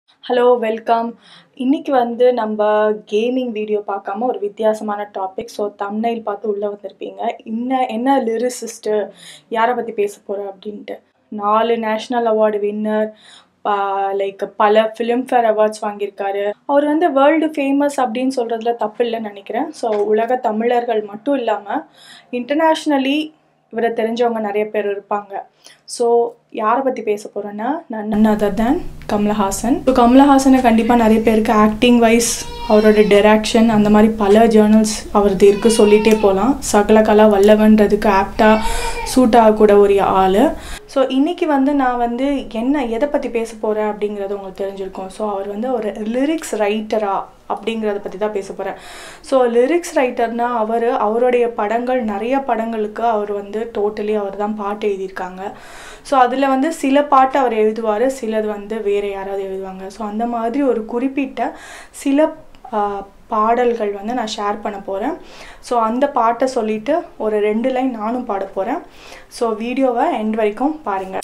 hello welcome இன்னைக்கு வந்து நம்ம கேமிங் வீடியோ பார்க்காம ஒரு வித்தியாசமான டாபிக் ஸோ தம்னைல் பார்த்து உள்ளே வந்திருப்பீங்க இன்ன என்ன லிரிசிஸ்ட்டு யாரை பற்றி பேச போகிறேன் அப்படின்ட்டு நாலு நேஷ்னல் அவார்டு வின்னர் லைக் பல ஃபிலிம்ஃபேர் அவார்ட்ஸ் வாங்கியிருக்காரு அவர் வந்து வேர்ல்டு ஃபேமஸ் அப்படின்னு சொல்கிறதுல தப்பு இல்லைன்னு நினைக்கிறேன் ஸோ உலக தமிழர்கள் மட்டும் இல்லாமல் இன்டர்நேஷ்னலி இவரை தெரிஞ்சவங்க நிறைய பேர் இருப்பாங்க ஸோ யாரை பற்றி பேச போகிறேன்னா நான் none other than Kamal Haasan so கமலஹாசனை கண்டிப்பாக நிறைய பேருக்கு ஆக்டிங் வைஸ் அவரோட டெராக்ஷன் அந்த மாதிரி பல ஜேர்னல்ஸ் அவரது இருக்குது சொல்லிகிட்டே போகலாம் சகலகலா வல்லவன்றதுக்கு ஆப்டாக சூட் ஆகக்கூட ஒரு ஆள் ஸோ இன்றைக்கி வந்து நான் வந்து என்ன எதை பற்றி பேச போகிறேன் அப்படிங்கிறது உங்களுக்கு தெரிஞ்சிருக்கும் ஸோ அவர் வந்து ஒரு லிரிக்ஸ் ரைட்டரா அப்படிங்கிறத பற்றி தான் பேச போகிறேன் ஸோ லிரிக்ஸ் ரைட்டர்னால் அவர் அவருடைய படங்கள் நிறைய படங்களுக்கு அவர் வந்து டோட்டலி அவர் தான் பாட்டு எழுதியிருக்காங்க ஸோ அதில் வந்து சில பாட்டு அவர் எழுதுவார் சிலது வந்து வேறு யாராவது எழுதுவாங்க ஸோ அந்த மாதிரி ஒரு குறிப்பிட்ட சில பாடல்கள் வந்து நான் ஷேர் பண்ண போகிறேன் ஸோ அந்த பாட்டை சொல்லிவிட்டு ஒரு ரெண்டு லைன் நானும் பாட போகிறேன் ஸோ வீடியோவை எண்ட் வரைக்கும் பாருங்கள்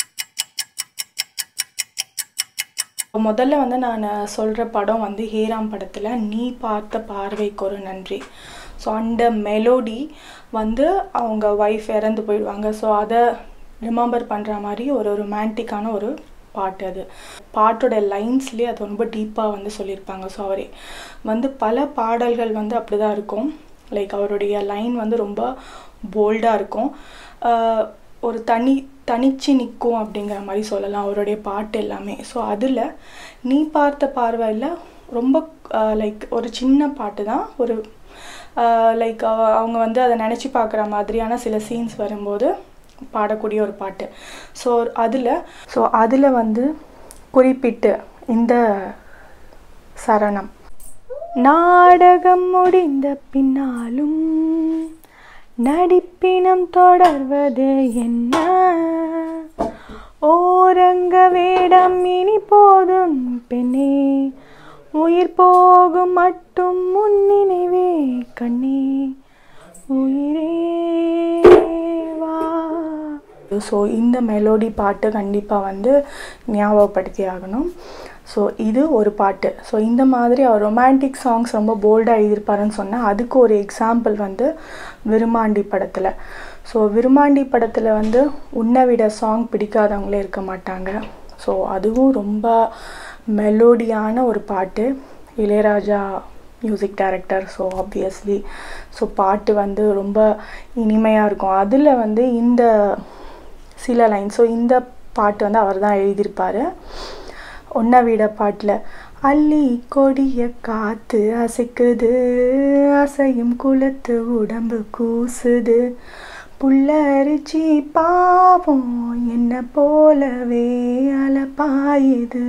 முதல்ல வந்து நான் சொல்கிற படம் வந்து ஹேராம் படத்தில் நீ பார்த்த பார்வைக்கு ஒரு நன்றி ஸோ அந்த மெலோடி வந்து அவங்க ஒய்ஃப் இறந்து போயிடுவாங்க ஸோ அதை ரிமெம்பர் பண்ணுற மாதிரி ஒரு ரொமான்டிக்கான ஒரு பாட்டு அது பாட்டோட லைன்ஸ்லேயே அது ரொம்ப டீப்பாக வந்து சொல்லியிருப்பாங்க ஸோ அவரே வந்து பல பாடல்கள் வந்து அப்படி தான் இருக்கும் லைக் அவருடைய லைன் வந்து ரொம்ப போல்டாக இருக்கும் ஒரு தனி தனிச்சு நிற்கும் அப்படிங்கிற மாதிரி சொல்லலாம் அவருடைய பாட்டு எல்லாமே ஸோ அதில் நீ பார்த்த பார்வையில் ரொம்ப லைக் ஒரு சின்ன பாட்டு தான் ஒரு லைக் அவங்க வந்து அதை நினச்சி பார்க்குற மாதிரியான சில சீன்ஸ் வரும்போது பாடக்கூடிய ஒரு பாட்டு ஸோ அதில் ஸோ அதில் வந்து குறிப்பிட்டு இந்த சரணம் நாடகம் முடிந்த பின்னாலும் நடிப்பினம் தொடர்வது என்ன ஓரங்க வேடம் இனி போதும் பெண்ணே உயிர் போகும் மட்டும் முன்னினைவே கண்ணே உயிரே வா ஸோ இந்த மெலோடி பாட்டு கண்டிப்பாக வந்து ஞாபகப்படுத்தி ஆகணும் ஸோ இது ஒரு பாட்டு ஸோ இந்த மாதிரி அவர் ரொமான்டிக் சாங்ஸ் ரொம்ப போல்டாக எழுதியிருப்பாருன்னு சொன்னால் அதுக்கு ஒரு எக்ஸாம்பிள் வந்து விருமாண்டி படத்தில் ஸோ விருமாண்டி படத்தில் வந்து உன்னை விட சாங் பிடிக்காதவங்களே இருக்க மாட்டாங்க ஸோ அதுவும் ரொம்ப மெலோடியான ஒரு பாட்டு Ilaiyaraaja music director so obviously so பாட்டு வந்து ரொம்ப இனிமையாக இருக்கும் அதில் வந்து இந்த சில லைன் ஸோ இந்த பாட்டு வந்து அவர் தான் எழுதியிருப்பார் ஒன்றை விட பாட்டில் அள்ளி கொடிய காத்து அசைக்குது அசையும் குளத்து உடம்பு கூசுது புல்லரிச்சி பாவம் என்ன போலவே அலப்பாயுது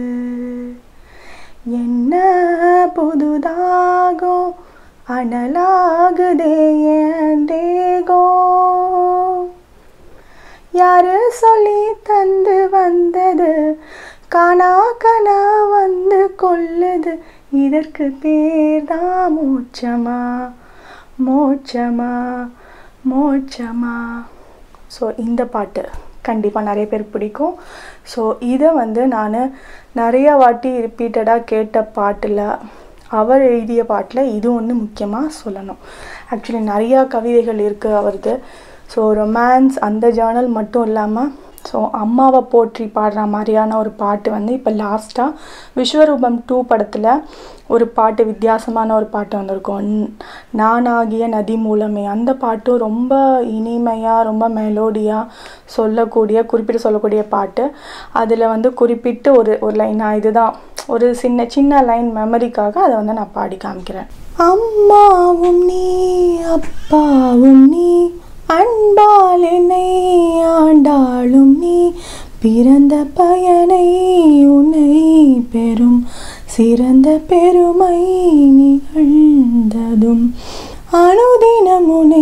என்ன புதுதாகும் அனலாகுதே என் தேகம் யாரு சொல்லி தந்து வந்தது காணா கனா வந்து கொல்லுது இதற்கு பேர்தான் மோட்சமா மோட்சமா மோட்சமா ஸோ இந்த பாட்டு கண்டிப்பாக நிறைய பேர் பிடிக்கும் ஸோ இதை வந்து நான் நிறைய வாட்டி ரிப்பீட்டடாக கேட்ட பாட்டில் அவர் எழுதிய பாட்டில் இது ஒன்று முக்கியமாக சொல்லணும் ஆக்சுவலி நிறையா கவிதைகள் இருக்குது அவருக்கு ஸோ ரொமான்ஸ் அந்த ஜேர்னல் மட்டும் இல்லாமல் ஸோ அம்மாவை போற்றி பாடுற மாதிரியான ஒரு பாட்டு வந்து இப்போ லாஸ்ட்டாக விஸ்வரூபம் டூ படத்தில் ஒரு பாட்டு வித்தியாசமான ஒரு பாட்டு வந்திருக்கும் நானாகிய நதி மூலமே அந்த பாட்டும் ரொம்ப இனிமையாக ரொம்ப மெலோடியாக சொல்லக்கூடிய குறிப்பிட்டு சொல்லக்கூடிய பாட்டு அதில் வந்து குறிப்பிட்டு ஒரு ஒரு லைனாக இதுதான் ஒரு சின்ன சின்ன லைன் மெமரிக்காக அதை வந்து நான் பாடி காமிக்கிறேன் அம்மாவும் நீ அப்பாவும் நீ அன்பால் என்னை ஆண்டாளும் நீ பிறந்த பயனை உன்னை பெறும் சிறந்த பெருமை நிகழ்ந்ததும் அனுதினம் உன்னை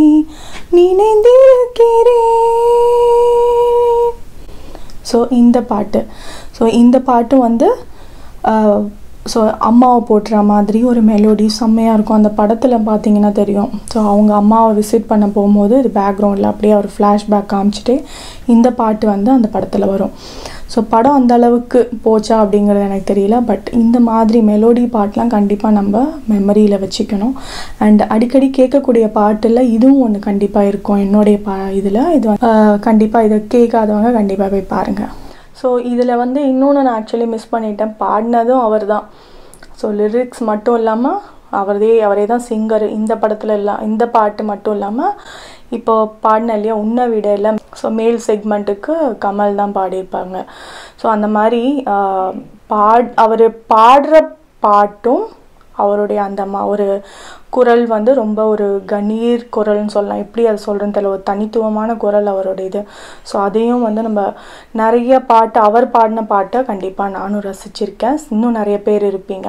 நினைந்திருக்கிறேன் ஸோ இந்த பாட்டு ஸோ இந்த பாட்டு வந்து ஸோ அம்மாவை போட்டுற மாதிரி ஒரு மெலோடி செம்மையாக இருக்கும் அந்த படத்தில் பார்த்தீங்கன்னா தெரியும் ஸோ அவங்க அம்மாவை விசிட் பண்ண போகும்போது இது பேக்ரவுண்டில் அப்படியே ஒரு ஃப்ளாஷ்பேக் காமிச்சிட்டு இந்த பாட்டு வந்து அந்த படத்தில் வரும் ஸோ படம் அந்த அளவுக்கு போச்சா அப்படிங்கிறது எனக்கு தெரியல பட் இந்த மாதிரி மெலோடி பாட்டெலாம் கண்டிப்பாக நம்ம மெமரியில் வச்சுக்கணும் அண்ட் அடிக்கடி கேட்கக்கூடிய பாட்டில் இதுவும் ஒன்று கண்டிப்பாக இருக்கும் என்னுடைய பா இதில் இது கண்டிப்பாக இதை கேட்காதவங்க கண்டிப்பாக போய் பாருங்கள் ஸோ இதில் வந்து இன்னொன்று நான் ஆக்சுவலி மிஸ் பண்ணிட்டேன் பாடினதும் அவர் தான் ஸோ லிரிக்ஸ் மட்டும் இல்லாமல் அவரதே அவரே தான் சிங்கர் இந்த படத்தில் எல்லாம் இந்த பாட்டு மட்டும் இல்லாமல் இப்போ பாடின இல்லையா உன்னை விட இல்லை ஸோ மேல் செக்மெண்ட்டுக்கு கமல் தான் பாடியிருப்பாங்க ஸோ அந்த மாதிரி ஆஹ், பாட் அவர் பாடுற பாட்டும் அவருடைய அந்த மா ஒரு குரல் வந்து ரொம்ப ஒரு கணீர் குரல்னு சொல்லலாம் எப்படி அது சொல்கிறேன்னு தெரியல ஒரு தனித்துவமான குரல் அவருடைய இது ஸோ அதையும் வந்து நம்ம நிறைய பாட்டு அவர் பாடின பாட்டை கண்டிப்பாக நானும் ரசிச்சிருக்கேன் இன்னும் நிறைய பேர் இருப்பீங்க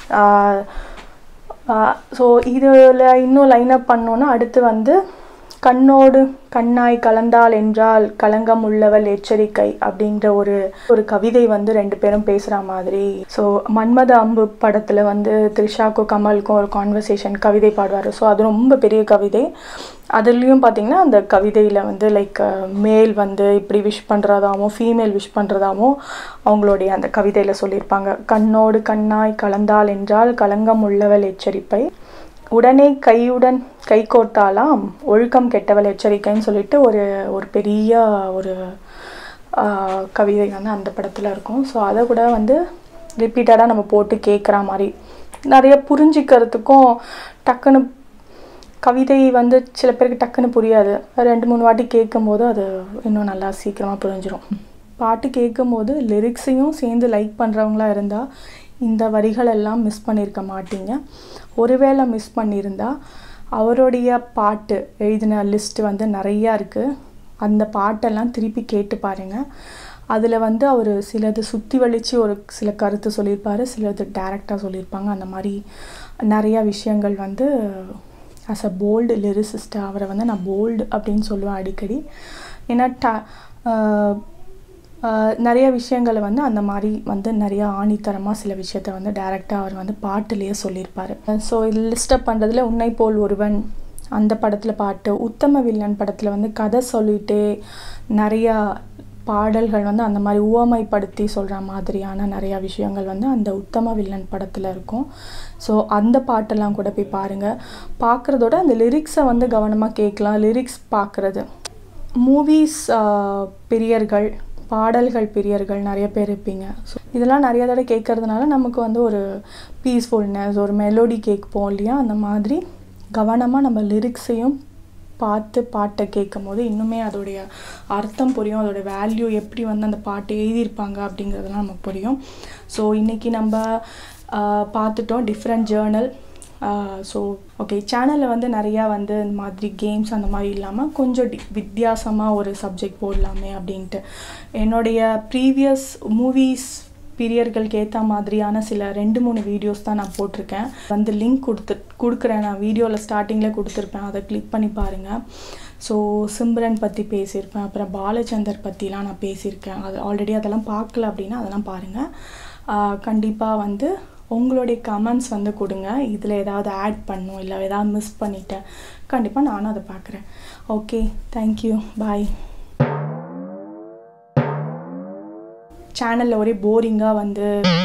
ஸோ இதில் இன்னும் லைனப் பண்ணோன்னா அடுத்து வந்து கண்ணோடு கண்ணாய் கலந்தால் என்றால் களங்கம் உள்ளவள் எச்சரிக்கை அப்படின்ற ஒரு ஒரு கவிதை வந்து ரெண்டு பேரும் பேசுகிற மாதிரி ஸோ மன்மத அம்பு படத்தில் வந்து த்ரிஷாக்கும் கமலுக்கும் ஒரு கான்வர்சேஷன் கவிதை பாடுவார் ஸோ அது ரொம்ப பெரிய கவிதை அதுலேயும் பார்த்தீங்கன்னா அந்த கவிதையில் வந்து லைக் மேல் வந்து இப்படி விஷ் பண்ணுறதாவும் ஃபீமேல் விஷ் பண்ணுறதாவும் அவங்களுடைய அந்த கவிதையில் சொல்லியிருப்பாங்க கண்ணோடு கண்ணாய் கலந்தால் என்றால் களங்கம் உள்ளவள் எச்சரிப்பை உடனே கையுடன் கை கோர்த்தாலாம் ஒழுக்கம் கெட்டவள் எச்சரிக்கைன்னு சொல்லிட்டு ஒரு ஒரு பெரிய ஒரு ஆஹ், கவிதை வந்து அந்த படத்தில் இருக்கும் ஸோ அதை கூட வந்து ரிப்பீட்டடாக நம்ம போட்டு கேட்குற மாதிரி நிறைய புரிஞ்சிக்கிறதுக்கும் டக்குன்னு கவிதை வந்து சில பேருக்கு டக்குன்னு புரியாது ரெண்டு மூணு வாட்டி கேட்கும்போது அது இன்னும் நல்லா சீக்கிரமாக புரிஞ்சிடும் பாட்டு கேட்கும்போது லிரிக்ஸையும் சேர்ந்து லைக் பண்ணுறவங்களா இருந்தால் இந்த வரிகள் எல்லாம் மிஸ் பண்ணியிருக்க மாட்டீங்க ஒருவேளை மிஸ் பண்ணியிருந்தா அவருடைய பாட்டு எழுதின லிஸ்ட் வந்து நிறையா இருக்குது அந்த பாட்டெல்லாம் திருப்பி கேட்டு பாருங்கள் அதில் வந்து அவர் சிலது சுற்றி வலிச்சு ஒரு சில கருத்து சொல்லியிருப்பாரு சிலது டேரெக்டாக சொல்லியிருப்பாங்க அந்த மாதிரி நிறையா விஷயங்கள் வந்து ஆஸ் அ போல்டு லிரிசிஸ்டாக அவரை வந்து நான் போல்டு அப்படின்னு சொல்லுவேன் அடிக்கடி ஏன்னா ட ஆஹ் ஆஹ் நிறைய விஷயங்களை வந்து அந்த மாதிரி வந்து நிறைய ஆணித்தரமாக சில விஷயத்த வந்து டைரெக்டாக அவர் வந்து பாட்டுலேயே சொல்லியிருப்பார் ஸோ இது லிஸ்டப் பண்ணுறதுல உன்னை போல் ஒருவன் அந்த படத்தில் பாட்டு உத்தம வில்லன் படத்தில் வந்து கதை சொல்லிட்டே நிறையா பாடல்கள் வந்து அந்த மாதிரி உவமைப்படுத்தி சொல்கிற மாதிரியான நிறையா விஷயங்கள் வந்து அந்த உத்தம வில்லன் படத்தில் இருக்கும் ஸோ அந்த பாட்டெல்லாம் கூட போய் பாருங்கள் பார்க்குறதோட அந்த லிரிக்ஸை வந்து கவனமாக கேட்கலாம் லிரிக்ஸ் பார்க்குறது மூவிஸ் பிரியர்கள் பாடல்கள் பிரியர்கள் நிறைய பேர் இருப்பீங்க ஸோ இதெல்லாம் நிறைய தடவை கேட்கறதுனால நமக்கு வந்து ஒரு பீஸ்ஃபுல்னஸ் ஒரு மெலோடி கேட்போம் இல்லையா அந்த மாதிரி கவனமாக நம்ம லிரிக்ஸையும் பார்த்து பாட்டை கேட்கும் போது இன்னுமே அதோடைய அர்த்தம் புரியும் அதோட வேல்யூ எப்படி வந்து அந்த பாட்டு எழுதியிருப்பாங்க அப்படிங்கிறதெல்லாம் நமக்கு புரியும் ஸோ இன்றைக்கி நம்ம ஆஹ், பார்த்துட்டோம் டிஃப்ரெண்ட் ஜேர்னல் ஸோ ஓகே சேனலில் வந்து நிறையா வந்து இந்த மாதிரி கேம்ஸ் அந்த மாதிரி இல்லாமல் கொஞ்சம் டி வித்தியாசமாக ஒரு சப்ஜெக்ட் போடலாமே அப்படின்ட்டு என்னுடைய ப்ரீவியஸ் மூவிஸ் பீரியர்களுக்கு ஏற்ற மாதிரியான சில ரெண்டு மூணு வீடியோஸ் தான் நான் போட்டிருக்கேன் வந்து லிங்க் கொடுத்து கொடுக்குறேன் நான் வீடியோவில் ஸ்டார்டிங்கில் கொடுத்துருப்பேன் அதை கிளிக் பண்ணி பாருங்கள் ஸோ சிம்ரன் பற்றி பேசியிருப்பேன் அப்புறம் பாலச்சந்தர் பற்றிலாம் நான் பேசியிருக்கேன் அது ஆல்ரெடி அதெல்லாம் பார்க்கல அப்படின்னா அதெல்லாம் பாருங்கள் கண்டிப்பாக வந்து உங்களுடைய கமெண்ட்ஸ் வந்து கொடுங்க இதில் ஏதாவது ஆட் பண்ணும் இல்லை ஏதாவது மிஸ் பண்ணிட்டேன் கண்டிப்பாக நானும் அதை பார்க்குறேன் ஓகே தேங்க்யூ பாய் சேனலில் ஒரே போரிங்காக வந்து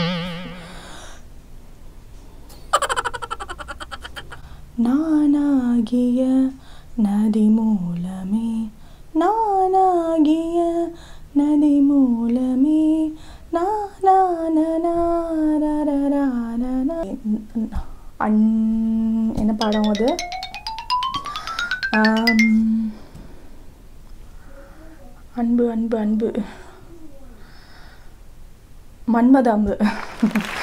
நானாகிய நதி மூலமே நானாகிய நதி மூலமே நானானனா அன் என்ன பாடம் அது ஆம், அன்பு அன்பு அன்பு மன்மத அம்பு